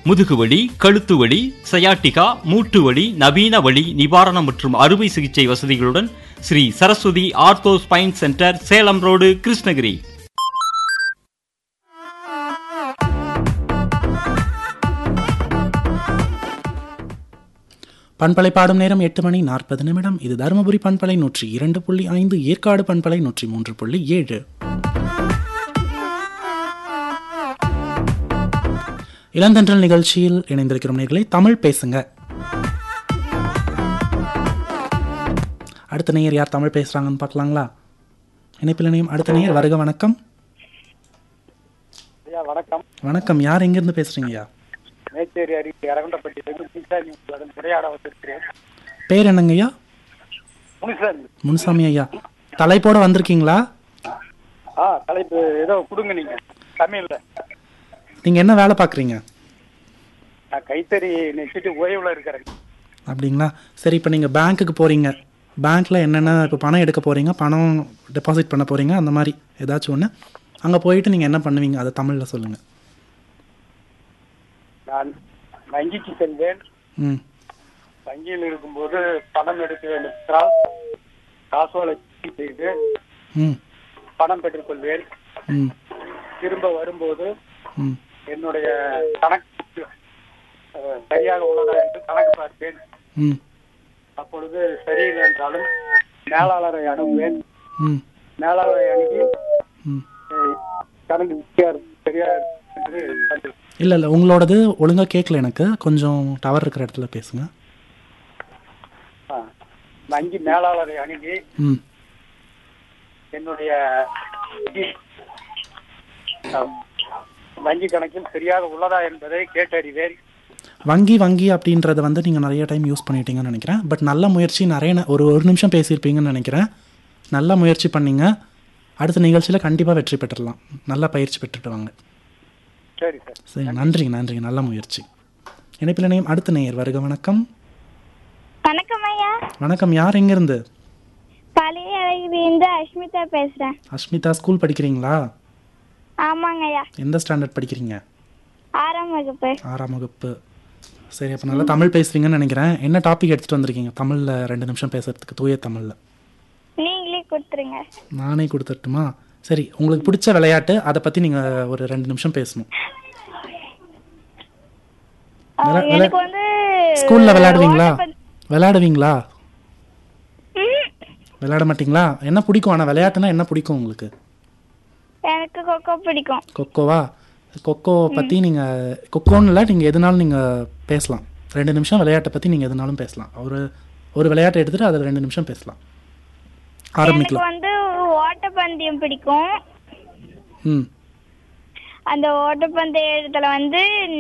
முதுகுவலி கழுத்து வலி சயாட்டிகா மூட்டு வலி நவீன வலி நிவாரணம் மற்றும் அறுவை சிகிச்சை வசதிகளுடன் Shri Saraswati ortho spine centre Salem road Krishnagiri பண்பலை பாடும் நேரம் எட்டு மணி நாற்பது நிமிடம் இது தருமபுரி பண்பலை நூற்றி இரண்டு புள்ளி ஐந்து ஏற்காடு பண்பலை நூற்றி மூன்று புள்ளி ஏழு இளந்தன்றல் நிகழ்ச்சியில் இணைந்திருக்கிறோம் நேர்களை தமிழ் பேசுங்க அடுத்த நேயர் யார் தமிழ் பேசுறாங்கன்னு பார்க்கலாங்களா இணைப்பில் இணையும் அடுத்த நேயர் வருக வணக்கம் ஐயா வணக்கம் வணக்கம் யார் எங்கிருந்து பேசுறீங்கய்யா மேச்சேரி அருகே அரகுண்டப்பட்டியிலிருந்து முனிசாமி உங்களுடன் உரையாட வந்திருக்கிறேன் பேர் என்னங்கய்யா முனிசாமி முனுசாமி ஐயா தலைப்போட வந்திருக்கீங்களா ஆ தலைப்பு ஏதோ கொடுங்க நீங்க தமிழ்ல நீங்க என்ன வேலை பார்க்குறீங்க நான் கைத்தறி நெச்சிட்டு ஓய்வுல இருக்கிறேன் அப்படிங்களா சரி இப்போ நீங்கள் பேங்க்குக்கு போகிறீங்க பேங்க்கில் என்னென்ன இப்போ பணம் எடுக்க போகிறீங்க பணம் டெபாசிட் பண்ண போகிறீங்க அந்த மாதிரி ஏதாச்சும் ஒன்று அங்கே போயிட்டு நீங்கள் என்ன பண்ணுவீங்க அதை தமிழில் சொல்லுங்கள் நான் வங்கிக்கு செல்வேன் ம் வங்கியில் இருக்கும்போது பணம் எடுக்க வேண்டும் என்றால் காசோலை செய்து ம் பணம் பெற்றுக்கொள்வேன் ம் திரும்ப வரும்போது ம் என்னுடைய கணக்கு அஹ், சரியாக உள்ளதா என்று கணக்கு பார்ப்பேன் ம் அப்பொழுது சரியில்லை என்றாலும் மேலாளரை அணுகுவேன் ம் மேலாளரை அணுகி ம் அஹ், கணக்கு சரியா இருக்கு, சரியா இருக்கு என்று கண்டு இல்லை இல்லை உங்களோடது ஒழுங்காக கேட்கல எனக்கு கொஞ்சம் டவர் இருக்கிற இடத்துல பேசுங்க ஆ. வங்கி மேலாளரை அணுகி ம் என்னுடைய வங்கி- ஆம், வங்கி கணக்கில் சரியாக உள்ளதா என்பதை கேட்டறிவேன் வங்கி வங்கி அப்படின்றத வந்து நீங்கள் நிறைய டைம் யூஸ் பண்ணிட்டீங்கன்னு நினைக்கிறேன் பட் நல்ல முயற்சி நிறைய ந- ஒரு ஒரு நிமிஷம் பேசியிருப்பீங்கன்னு நினைக்கிறேன் நல்ல முயற்சி பண்ணீங்க அடுத்த நிகழ்ச்சியில் கண்டிப்பாக வெற்றி பெற்றுடலாம் நல்லா பயிற்சி பெற்றுட்டு வாங்க சரி சார் சரி நன்றிங்க நன்றிங்க நல்ல முயற்சி இணைப்பில் இணையம் அடுத்த நேயர் வருக வணக்கம் வணக்கம் ஐயா வணக்கம் யார் எங்கேருந்து பழைய அழகிலிருந்து அஷ்மிதா பேசுறேன் அஸ்மிதா ஸ்கூல் படிக்கிறீங்களா ஆமாங்க ஐயா எந்த ஸ்டாண்டர்ட் படிக்கிறீங்க ஆறாம் வகுப்பு ஆறாம் வகுப்பு சரி அப்போ நல்லா தமிழ் பேசுவீங்கன்னு நினைக்கிறேன் என்ன டாபிக் எடுத்துகிட்டு வந்திருக்கீங்க தமிழில் ரெண்டு நிமிஷம் பேசுறதுக்கு தூய தமிழில் நீங்களே கொடுத்துருங்க நானே கொடுத்துட்டுமா சரி உங்களுக்கு பிடிச்ச விளையாட்டு அதை பற்றி நீங்கள் ஒரு ரெண்டு நிமிஷம் பேசணும் ஆ, விளா- எனக்கு வந்து ஸ்கூலில் விளையாடுவீங்களா ஓட்டப்பந்து- விளையாடுவீங்களா ம், விளையாட மாட்டீங்களா என்ன பிடிக்கும் ஆனால் விளையாட்டுனா என்ன பிடிக்கும் உங்களுக்கு எனக்கு கொக்கோ பிடிக்கும் கொக்கோவா கொக்கோ பற்றி நீங்கள் கொக்கோன்னு இல்லை நீங்கள் எதுனாலும் நீங்கள் பேசலாம் ரெண்டு நிமிஷம் விளையாட்டை பற்றி நீங்கள் எதுனாலும் பேசலாம் ஒரு ஒரு விளையாட்டை எடுத்துகிட்டு அதில் ரெண்டு நிமிஷம் பேசலாம் எனக்கு ஆரம்பிக்கலாம் வந்து ஓட்டப்பந்தயம் பிடிக்கும் ம் அந்த ஓட்டப்பந்தயத்துல வந்து